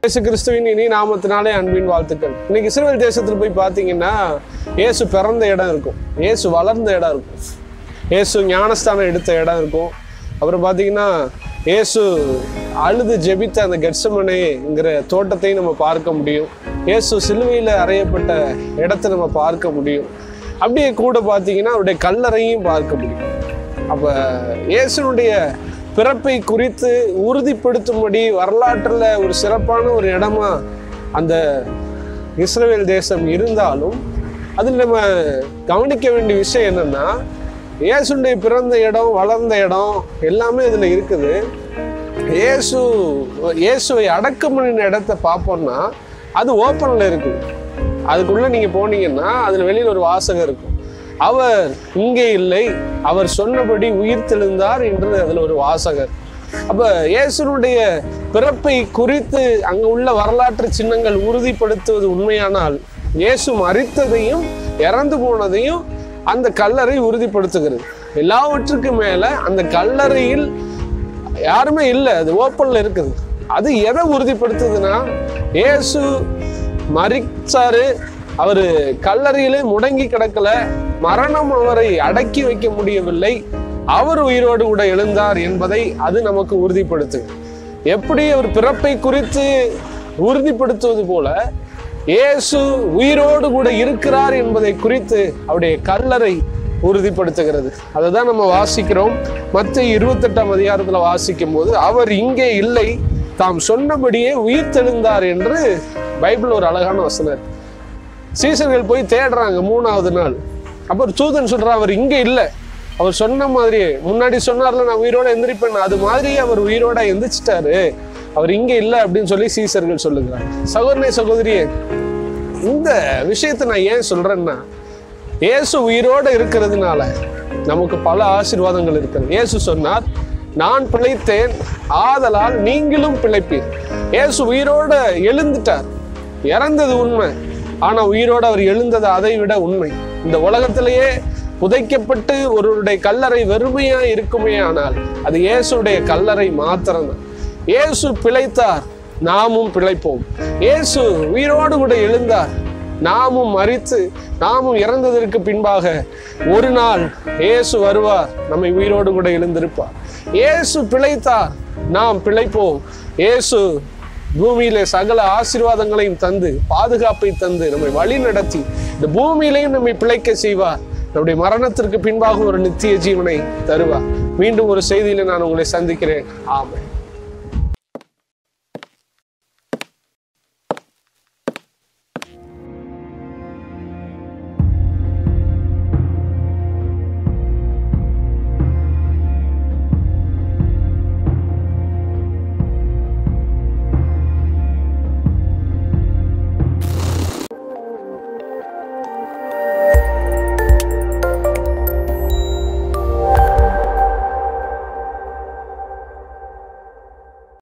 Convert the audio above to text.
இயேசு கிறிஸ்துவின் இனி நாமத்தினாலே அன்பின் வாழ்த்துக்கள் இன்னைக்கு இஸ்ரேல் தேசத்துல போய் பார்த்தீங்கன்னா இயேசு பிறந்த இடம் இருக்கும் இயேசு வளர்ந்த இடம் இருக்கும் இயேசு ஞானஸ்தானம் எடுத்த இடம் இருக்கும் அப்புறம் பார்த்தீங்கன்னா இயேசு அழுது ஜெபித்த அந்த கெட்சமனேங்கிற தோட்டத்தையும் நம்ம பார்க்க முடியும் இயேசு சிலுவையில் அறையப்பட்ட இடத்தை நம்ம பார்க்க முடியும் அப்படியே கூட பார்த்தீங்கன்னா அவருடைய கல்லறையும் பார்க்க முடியும் அப்ப இயேசுனுடைய பிறப்பை குறித்து உறுதிப்படுத்தும்படி வரலாற்றில் ஒரு சிறப்பான ஒரு இடமா அந்த இஸ்ரேல் தேசம் இருந்தாலும் அதில் நம்ம கவனிக்க வேண்டிய விஷயம் என்னன்னா இயேசுடைய பிறந்த இடம் வளர்ந்த இடம் எல்லாமே இதில் இருக்குது இயேசு இயேசுவை அடக்கம் பண்ணின இடத்த பார்ப்போம்னா அது ஓப்பனில் இருக்குது அதுக்குள்ளே நீங்கள் போனீங்கன்னா அதில் வெளியில் ஒரு வாசகம் இருக்கும் அவர் இங்கே இல்லை அவர் சொன்னபடி உயிர் தெழுந்தார் என்று அதில் ஒரு வாசகர் அப்ப இயேசுனுடைய பிறப்பை குறித்து அங்க உள்ள வரலாற்று சின்னங்கள் உறுதிப்படுத்துவது உண்மையானால் இயேசு மறித்ததையும் இறந்து போனதையும் அந்த கல்லறை உறுதிப்படுத்துகிறது எல்லாவற்றுக்கும் மேல அந்த கல்லறையில் யாருமே இல்லை அது ஓப்பன்ல இருக்குது அது எதை உறுதிப்படுத்துதுன்னா இயேசு மறிச்சாரு அவரு கல்லறையிலே முடங்கி கிடக்கல மரணம் அவரை அடக்கி வைக்க முடியவில்லை அவர் உயிரோடு கூட எழுந்தார் என்பதை அது நமக்கு உறுதிப்படுத்துது எப்படி அவர் பிறப்பை குறித்து உறுதிப்படுத்துவது போல இயேசு உயிரோடு கூட இருக்கிறார் என்பதை குறித்து அவருடைய கல்லறை உறுதிப்படுத்துகிறது அதை தான் நம்ம வாசிக்கிறோம் மற்ற இருபத்தெட்டாம் அதிகாரத்தில் வாசிக்கும் போது அவர் இங்கே இல்லை தாம் சொன்னபடியே உயிர் தெழுந்தார் என்று பைபிள் ஒரு அழகான வசனம் இருக்கு. சீசர்கள் போய் தேடுறாங்க மூணாவது நாள் அப்போ ஒரு தூதன் சொல்றா அவர் இங்கே இல்லை அவர் சொன்ன மாதிரியே முன்னாடி சொன்னார்ல நான் உயிரோட எந்திரிப்பேன் அது மாதிரியே அவர் உயிரோட எந்திரிச்சிட்டாரு அவர் இங்கே இல்லை அப்படின்னு சொல்லி சீசர்கள் சொல்லுகிறார் சகோதரனே சகோதரியே இந்த விஷயத்தை நான் ஏன் சொல்றேன்னா இயேசு உயிரோட இருக்கிறதுனால நமக்கு பல ஆசீர்வாதங்கள் இருக்கிறது இயேசு சொன்னார் நான் பிழைத்தேன் ஆதலால் நீங்களும் பிழைப்பீர் இயேசு உயிரோட எழுந்துட்டார் இறந்தது உண்மை ஆனா உயிரோட அவர் எழுந்தது அதை விட உண்மை இந்த உலகத்திலேயே புதைக்கப்பட்டு ஒருவருடைய கல்லறை வெறுமையா இருக்குமே ஆனால் அது இயேசுடைய கல்லறை மாத்திரம்தான் இயேசு பிழைத்தார் நாமும் பிழைப்போம் இயேசு உயிரோடு கூட எழுந்தார் நாமும் மறித்து நாமும் இறந்ததற்கு பின்பாக ஒரு நாள் இயேசு வருவார் நம்மை உயிரோடு கூட எழுந்திருப்பார் இயேசு பிழைத்தார் நாம் பிழைப்போம் இயேசு பூமியிலே சகல ஆசீர்வாதங்களையும் தந்து பாதுகாப்பை தந்து நம்மை வழி நடத்தி இந்த பூமியிலையும் நம்மை பிழைக்க செய்வார் நம்முடைய மரணத்திற்கு பின்பாக ஒரு நித்திய ஜீவனை தருவார் மீண்டும் ஒரு செய்தியில நான் உங்களை சந்திக்கிறேன் ஆமென்